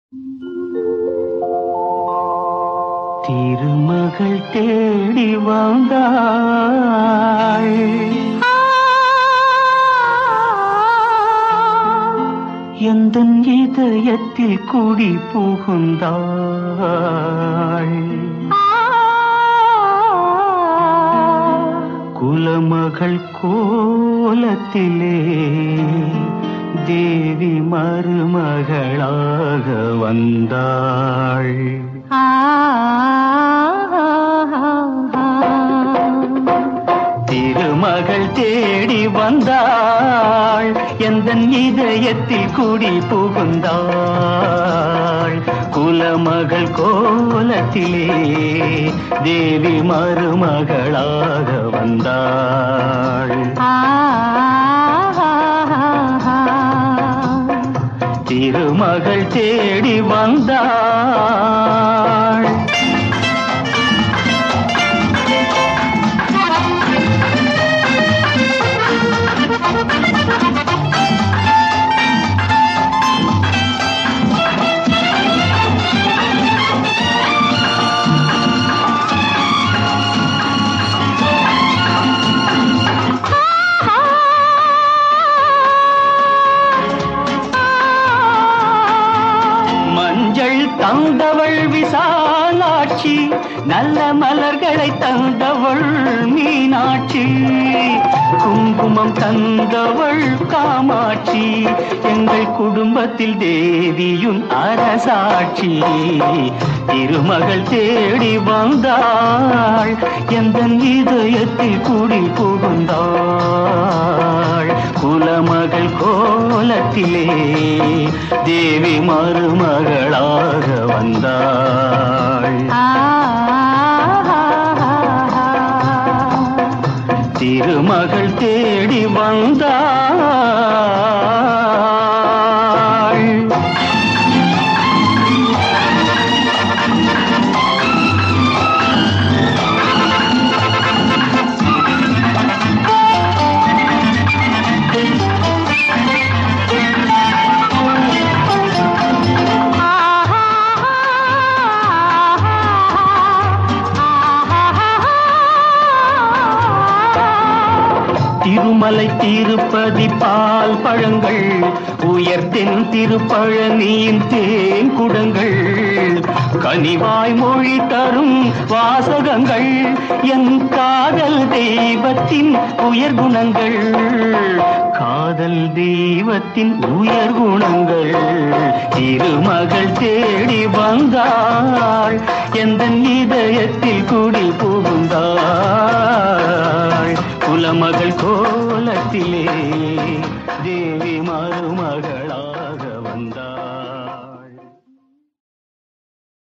திருமகள் தேடி வந்தாள் எந்த இதயத்தில் குடி புகுந்தாள் குலமகள் கோலத்திலே தேவி மருமகளாக வந்தாள் திருமகள் தேடி வந்தாள் எந்த இதயத்தில் குடி புகுந்தாள் குலமகள் கோலத்திலே தேவி மருமகளாக வந்தாள் திருமகள் தேடி வந்தாள் மஞ்சள் தந்தவள் விசாலாட்சி நல்ல மலர்களை தந்தவள் மீனாட்சி குங்குமம் தந்தவள் காமாட்சி எங்கள் குடும்பத்தில் தேவியும் அரசாட்சி திருமகள் தேடி வந்தாள் எந்த இதயத்தில் குடி புகுந்தாள் குலமகள் கோலத்திலே தேவி மருமகளாக வந்தாள் திருமகள் தேடி வந்தாள் திருமலை திருப்பதி பால் பழங்கள் உயர்த்தென் திருப்பழனியின் தேன் குடங்கள் கனிவாய் மொழி தரும் வாசகங்கள் என் காதல் தெய்வத்தின் உயர் குணங்கள் காதல் தெய்வத்தின் உயர் குணங்கள் திருமகள் தேடி வந்தாள் எந்த இதயத்தில் குடி புகுந்தாள் குலமகள் கோலத்திலே தேவி மருமகள்